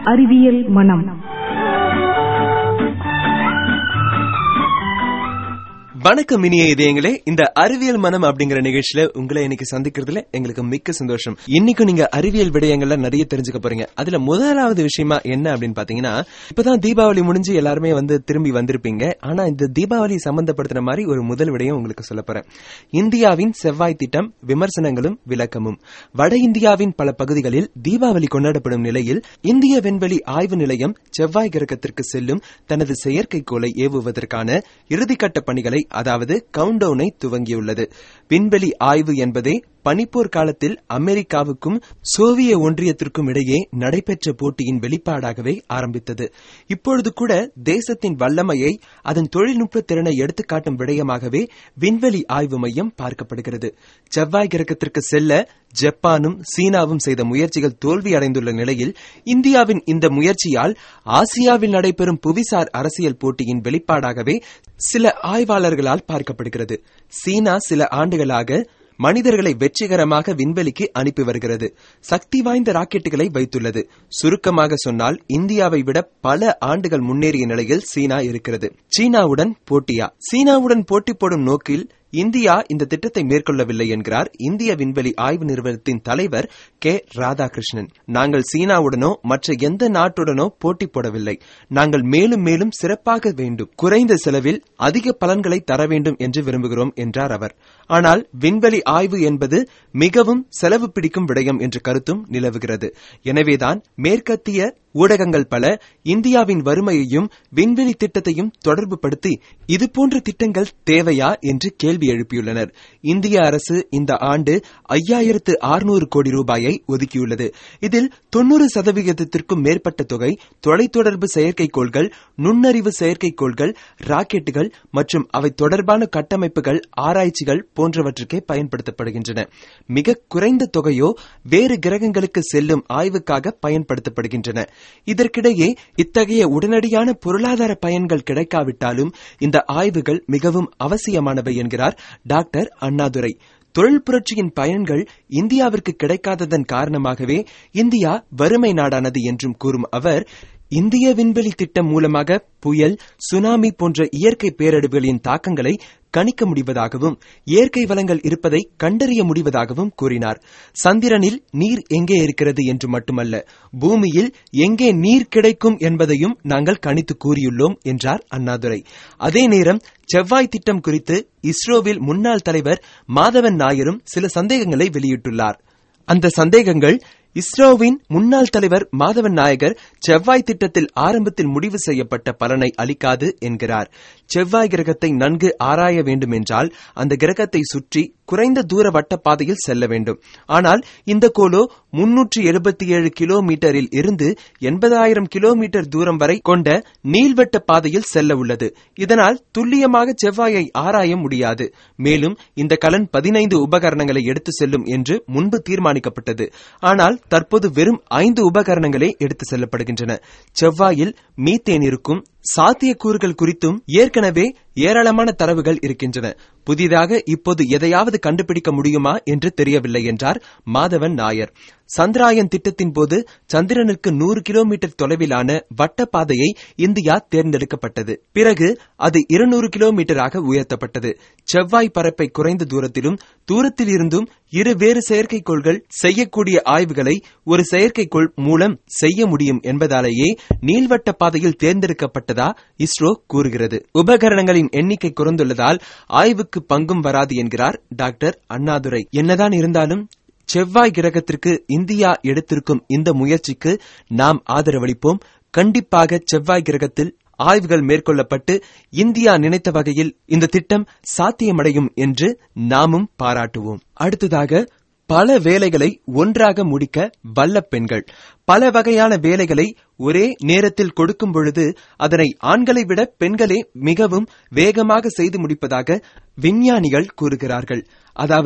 அறிவியல் மனம் வணக்கம் இனிய இதயங்களே இந்த அறிவியல் மனம் அப்படிங்கிற நிகழ்ச்சியில உங்களை இன்னைக்கு சந்திக்கிறதுல எங்களுக்கு மிக்க சந்தோஷம் இன்னைக்கும் நீங்க அறிவியல் விடயங்கள்ல நிறைய தெரிஞ்சுக்க போறீங்க அதுல முதலாவது விஷயமா என்ன அப்படின்னு பாத்தீங்கன்னா இப்பதான் தீபாவளி முடிஞ்சு எல்லாருமே வந்து திரும்பி வந்திருப்பீங்க ஆனா இந்த தீபாவளி சம்பந்தப்படுத்தின மாதிரி ஒரு முதல் விடயம் உங்களுக்கு சொல்ல போறேன் இந்தியாவின் செவ்வாய் திட்டம் விமர்சனங்களும் விளக்கமும் வட இந்தியாவின் பல பகுதிகளில் தீபாவளி கொண்டாடப்படும் நிலையில் இந்திய விண்வெளி ஆய்வு நிலையம் செவ்வாய் கிரகத்திற்கு செல்லும் தனது செயற்கைக்கோளை ஏவுவதற்கான இறுதிக்கட்ட பணிகளை அதாவது கவுண்டவுனை துவங்கியுள்ளது விண்வெளி ஆய்வு என்பதே பனிப்போர் காலத்தில் அமெரிக்காவுக்கும் சோவிய ஒன்றியத்திற்கும் இடையே நடைபெற்ற போட்டியின் வெளிப்பாடாகவே ஆரம்பித்தது இப்பொழுது கூட தேசத்தின் வல்லமையை அதன் தொழில்நுட்ப திறனை எடுத்துக்காட்டும் விடயமாகவே விண்வெளி ஆய்வு மையம் பார்க்கப்படுகிறது செவ்வாய் கிரகத்திற்கு செல்ல ஜப்பானும் சீனாவும் செய்த முயற்சிகள் தோல்வி அடைந்துள்ள நிலையில் இந்தியாவின் இந்த முயற்சியால் ஆசியாவில் நடைபெறும் புவிசார் அரசியல் போட்டியின் வெளிப்பாடாகவே சில ஆய்வாளர்களால் பார்க்கப்படுகிறது சீனா சில ஆண்டுகளாக மனிதர்களை வெற்றிகரமாக விண்வெளிக்கு அனுப்பி வருகிறது சக்தி வாய்ந்த ராக்கெட்டுகளை வைத்துள்ளது சுருக்கமாக சொன்னால் இந்தியாவை விட பல ஆண்டுகள் முன்னேறிய நிலையில் சீனா இருக்கிறது சீனாவுடன் போட்டியா சீனாவுடன் போட்டி போடும் நோக்கில் இந்தியா இந்த திட்டத்தை மேற்கொள்ளவில்லை என்கிறார் இந்திய விண்வெளி ஆய்வு நிறுவனத்தின் தலைவர் கே ராதாகிருஷ்ணன் நாங்கள் சீனாவுடனோ மற்ற எந்த நாட்டுடனோ போட்டி போடவில்லை நாங்கள் மேலும் மேலும் சிறப்பாக வேண்டும் குறைந்த செலவில் அதிக பலன்களை தர வேண்டும் என்று விரும்புகிறோம் என்றார் அவர் ஆனால் விண்வெளி ஆய்வு என்பது மிகவும் செலவு பிடிக்கும் விடயம் என்ற கருத்தும் நிலவுகிறது எனவேதான் மேற்கத்திய ஊடகங்கள் பல இந்தியாவின் வறுமையையும் விண்வெளி திட்டத்தையும் தொடர்பு படுத்தி இதுபோன்ற திட்டங்கள் தேவையா என்று கேள்வி எழுப்பியுள்ளனர் இந்திய அரசு இந்த ஆண்டு ஐயாயிரத்து அறுநூறு கோடி ரூபாயை ஒதுக்கியுள்ளது இதில் தொன்னூறு சதவிகிதத்திற்கும் மேற்பட்ட தொகை தொலைத்தொடர்பு செயற்கைக்கோள்கள் நுண்ணறிவு செயற்கைக்கோள்கள் ராக்கெட்டுகள் மற்றும் அவை தொடர்பான கட்டமைப்புகள் ஆராய்ச்சிகள் போன்றவற்றுக்கே பயன்படுத்தப்படுகின்றன மிக குறைந்த தொகையோ வேறு கிரகங்களுக்கு செல்லும் ஆய்வுக்காக பயன்படுத்தப்படுகின்றன இதற்கிடையே இத்தகைய உடனடியான பொருளாதார பயன்கள் கிடைக்காவிட்டாலும் இந்த ஆய்வுகள் மிகவும் அவசியமானவை என்கிறார் டாக்டர் அண்ணாதுரை தொழில் புரட்சியின் பயன்கள் இந்தியாவிற்கு கிடைக்காததன் காரணமாகவே இந்தியா வறுமை நாடானது என்றும் கூறும் அவர் இந்திய விண்வெளி திட்டம் மூலமாக புயல் சுனாமி போன்ற இயற்கை பேரழிவுகளின் தாக்கங்களை கணிக்க முடிவதாகவும் இயற்கை வளங்கள் இருப்பதை கண்டறிய முடிவதாகவும் கூறினார் சந்திரனில் நீர் எங்கே இருக்கிறது என்று மட்டுமல்ல பூமியில் எங்கே நீர் கிடைக்கும் என்பதையும் நாங்கள் கணித்து கூறியுள்ளோம் என்றார் அண்ணாதுரை அதே நேரம் செவ்வாய் திட்டம் குறித்து இஸ்ரோவில் முன்னாள் தலைவர் மாதவன் நாயரும் சில சந்தேகங்களை வெளியிட்டுள்ளார் அந்த சந்தேகங்கள் இஸ்ரோவின் முன்னாள் தலைவர் மாதவன் நாயகர் செவ்வாய் திட்டத்தில் ஆரம்பத்தில் முடிவு செய்யப்பட்ட பலனை அளிக்காது என்கிறார் செவ்வாய் கிரகத்தை நன்கு ஆராய வேண்டும் என்றால் அந்த கிரகத்தை சுற்றி குறைந்த தூர வட்ட பாதையில் செல்ல வேண்டும் ஆனால் இந்த கோலோ முன்னூற்றி எழுபத்தி ஏழு கிலோமீட்டரில் இருந்து எண்பதாயிரம் கிலோமீட்டர் தூரம் வரை கொண்ட நீள்வட்ட பாதையில் செல்ல உள்ளது இதனால் துல்லியமாக செவ்வாயை ஆராய முடியாது மேலும் இந்த கலன் பதினைந்து உபகரணங்களை எடுத்து செல்லும் என்று முன்பு தீர்மானிக்கப்பட்டது ஆனால் தற்போது வெறும் ஐந்து உபகரணங்களே எடுத்து செல்லப்படுகின்றன செவ்வாயில் மீத்தேன் இருக்கும் சாத்தியக்கூறுகள் குறித்தும் ஏற்கனவே ஏராளமான தரவுகள் இருக்கின்றன புதிதாக இப்போது எதையாவது கண்டுபிடிக்க முடியுமா என்று தெரியவில்லை என்றார் மாதவன் நாயர் சந்திராயன் திட்டத்தின் போது சந்திரனுக்கு நூறு கிலோமீட்டர் தொலைவிலான வட்ட பாதையை இந்தியா தேர்ந்தெடுக்கப்பட்டது பிறகு அது இருநூறு கிலோமீட்டராக உயர்த்தப்பட்டது செவ்வாய் பரப்பை குறைந்த தூரத்திலும் தூரத்தில் இருந்தும் இரு வேறு செயற்கைக்கோள்கள் செய்யக்கூடிய ஆய்வுகளை ஒரு செயற்கைக்கோள் மூலம் செய்ய முடியும் என்பதாலேயே நீள்வட்ட பாதையில் தேர்ந்தெடுக்கப்பட்டதா இஸ்ரோ கூறுகிறது உபகரணங்களின் எண்ணிக்கை குறைந்துள்ளதால் ஆய்வுக்கு பங்கும் வராது என்கிறார் டாக்டர் அண்ணாதுரை என்னதான் இருந்தாலும் செவ்வாய் கிரகத்திற்கு இந்தியா எடுத்திருக்கும் இந்த முயற்சிக்கு நாம் ஆதரவளிப்போம் கண்டிப்பாக செவ்வாய் கிரகத்தில் ஆய்வுகள் மேற்கொள்ளப்பட்டு இந்தியா நினைத்த வகையில் இந்த திட்டம் சாத்தியமடையும் என்று நாமும் பாராட்டுவோம் அடுத்ததாக பல வேலைகளை ஒன்றாக முடிக்க வல்ல பெண்கள் பல வகையான வேலைகளை ஒரே நேரத்தில் கொடுக்கும் பொழுது அதனை ஆண்களை விட பெண்களே மிகவும் வேகமாக செய்து முடிப்பதாக விஞ்ஞானிகள் கூறுகிறார்கள் அதாவது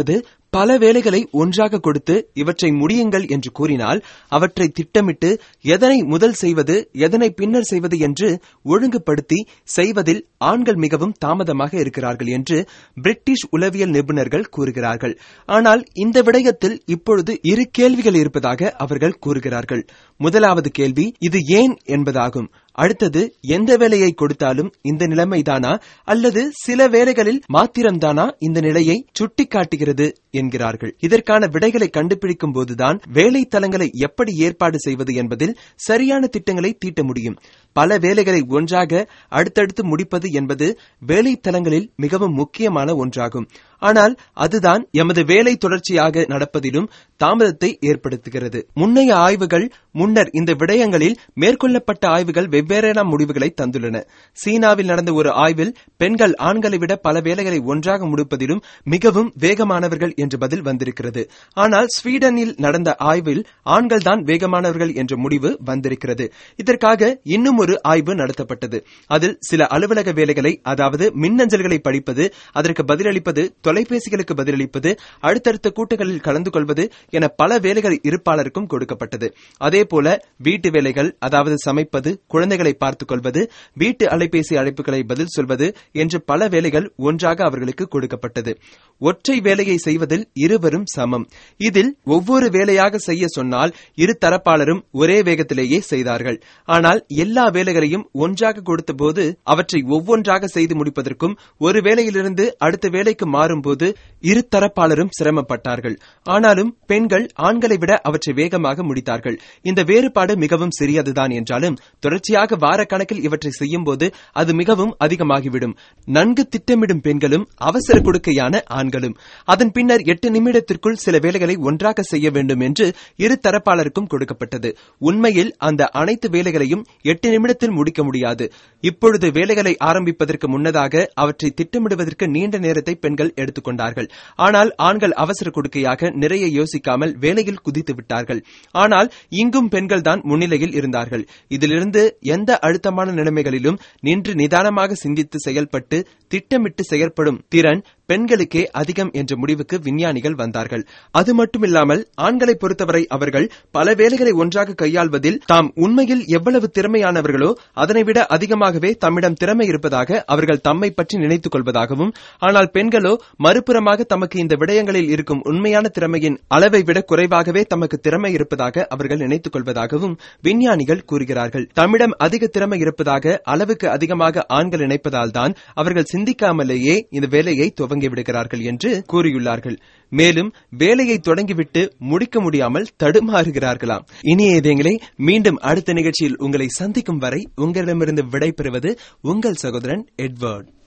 பல வேலைகளை ஒன்றாக கொடுத்து இவற்றை முடியுங்கள் என்று கூறினால் அவற்றை திட்டமிட்டு எதனை முதல் செய்வது எதனை பின்னர் செய்வது என்று ஒழுங்குபடுத்தி செய்வதில் ஆண்கள் மிகவும் தாமதமாக இருக்கிறார்கள் என்று பிரிட்டிஷ் உளவியல் நிபுணர்கள் கூறுகிறார்கள் ஆனால் இந்த விடயத்தில் இப்பொழுது இரு கேள்விகள் இருப்பதாக அவர்கள் கூறுகிறார்கள் முதலாவது கேள்வி இது ஏன் என்பதாகும் அடுத்தது எந்த வேலையை கொடுத்தாலும் இந்த நிலைமைதானா அல்லது சில வேலைகளில் மாத்திரம்தானா இந்த நிலையை சுட்டிக்காட்டுகிறது என்கிறார்கள் இதற்கான விடைகளை கண்டுபிடிக்கும் போதுதான் வேலை தலங்களை எப்படி ஏற்பாடு செய்வது என்பதில் சரியான திட்டங்களை தீட்ட முடியும் பல வேலைகளை ஒன்றாக அடுத்தடுத்து முடிப்பது என்பது வேலை தலங்களில் மிகவும் முக்கியமான ஒன்றாகும் ஆனால் அதுதான் எமது வேலை தொடர்ச்சியாக நடப்பதிலும் தாமதத்தை ஏற்படுத்துகிறது முன்னைய ஆய்வுகள் முன்னர் இந்த விடயங்களில் மேற்கொள்ளப்பட்ட ஆய்வுகள் வெவ்வேறான முடிவுகளை தந்துள்ளன சீனாவில் நடந்த ஒரு ஆய்வில் பெண்கள் ஆண்களை விட பல வேலைகளை ஒன்றாக முடிப்பதிலும் மிகவும் வேகமானவர்கள் என்று பதில் வந்திருக்கிறது ஆனால் ஸ்வீடனில் நடந்த ஆய்வில் ஆண்கள் தான் வேகமானவர்கள் என்ற முடிவு வந்திருக்கிறது இதற்காக இன்னும் ஒரு ஆய்வு நடத்தப்பட்டது அதில் சில அலுவலக வேலைகளை அதாவது மின்னஞ்சல்களை படிப்பது அதற்கு பதிலளிப்பது தொலைபேசிகளுக்கு பதிலளிப்பது அடுத்தடுத்த கூட்டங்களில் கலந்து கொள்வது என பல வேலைகள் இருப்பாளருக்கும் கொடுக்கப்பட்டது அதே போல வீட்டு வேலைகள் அதாவது சமைப்பது குழந்தைகளை பார்த்துக் கொள்வது வீட்டு அலைபேசி அழைப்புகளை பதில் சொல்வது என்று பல வேலைகள் ஒன்றாக அவர்களுக்கு கொடுக்கப்பட்டது ஒற்றை வேலையை செய்வதில் இருவரும் சமம் இதில் ஒவ்வொரு வேலையாக செய்ய சொன்னால் இரு தரப்பாளரும் ஒரே வேகத்திலேயே செய்தார்கள் ஆனால் எல்லா வேலைகளையும் ஒன்றாக கொடுத்தபோது அவற்றை ஒவ்வொன்றாக செய்து முடிப்பதற்கும் ஒரு வேலையிலிருந்து அடுத்த வேலைக்கு மாறும்போது இரு தரப்பாளரும் சிரமப்பட்டார்கள் ஆனாலும் பெண்கள் ஆண்களை விட அவற்றை வேகமாக முடித்தார்கள் இந்த வேறுபாடு மிகவும் சிறியதுதான் என்றாலும் தொடர்ச்சியாக வார கணக்கில் இவற்றை செய்யும் போது அது மிகவும் அதிகமாகிவிடும் நன்கு திட்டமிடும் பெண்களும் அவசர கொடுக்கையான ஆண்களும் அதன் பின்னர் எட்டு நிமிடத்திற்குள் சில வேலைகளை ஒன்றாக செய்ய வேண்டும் என்று இரு தரப்பாளருக்கும் கொடுக்கப்பட்டது உண்மையில் அந்த அனைத்து வேலைகளையும் எட்டு நிமிடத்தில் முடிக்க முடியாது இப்பொழுது வேலைகளை ஆரம்பிப்பதற்கு முன்னதாக அவற்றை திட்டமிடுவதற்கு நீண்ட நேரத்தை பெண்கள் எடுத்துக்கொண்டார்கள் ஆனால் ஆண்கள் அவசர கொடுக்கையாக நிறைய யோசிக்காமல் வேலையில் குதித்து விட்டார்கள் ஆனால் இங்கும் பெண்கள் தான் முன்னிலையில் இருந்தார்கள் இதிலிருந்து எந்த அழுத்தமான நிலைமைகளிலும் நின்று நிதானமாக சிந்தித்து செயல்பட்டு திட்டமிட்டு செயற்படும் திறன் பெண்களுக்கே அதிகம் என்ற முடிவுக்கு விஞ்ஞானிகள் வந்தார்கள் அது மட்டுமில்லாமல் ஆண்களை பொறுத்தவரை அவர்கள் பல வேலைகளை ஒன்றாக கையாள்வதில் தாம் உண்மையில் எவ்வளவு திறமையானவர்களோ அதனை விட அதிகமாகவே தம்மிடம் திறமை இருப்பதாக அவர்கள் தம்மை பற்றி நினைத்துக் கொள்வதாகவும் ஆனால் பெண்களோ மறுபுறமாக தமக்கு இந்த விடயங்களில் இருக்கும் உண்மையான திறமையின் அளவை விட குறைவாகவே தமக்கு திறமை இருப்பதாக அவர்கள் நினைத்துக் கொள்வதாகவும் விஞ்ஞானிகள் கூறுகிறார்கள் தம்மிடம் அதிக திறமை இருப்பதாக அளவுக்கு அதிகமாக ஆண்கள் நினைப்பதால் தான் அவர்கள் சிந்திக்காமலேயே இந்த வேலையை துவங்கி விடுகிறார்கள் என்று கூறியுள்ளார்கள் மேலும் வேலையை தொடங்கிவிட்டு முடிக்க முடியாமல் தடுமாறுகிறார்களாம் இனிய இதயங்களே மீண்டும் அடுத்த நிகழ்ச்சியில் உங்களை சந்திக்கும் வரை உங்களிடமிருந்து விடை பெறுவது உங்கள் சகோதரன் எட்வர்ட்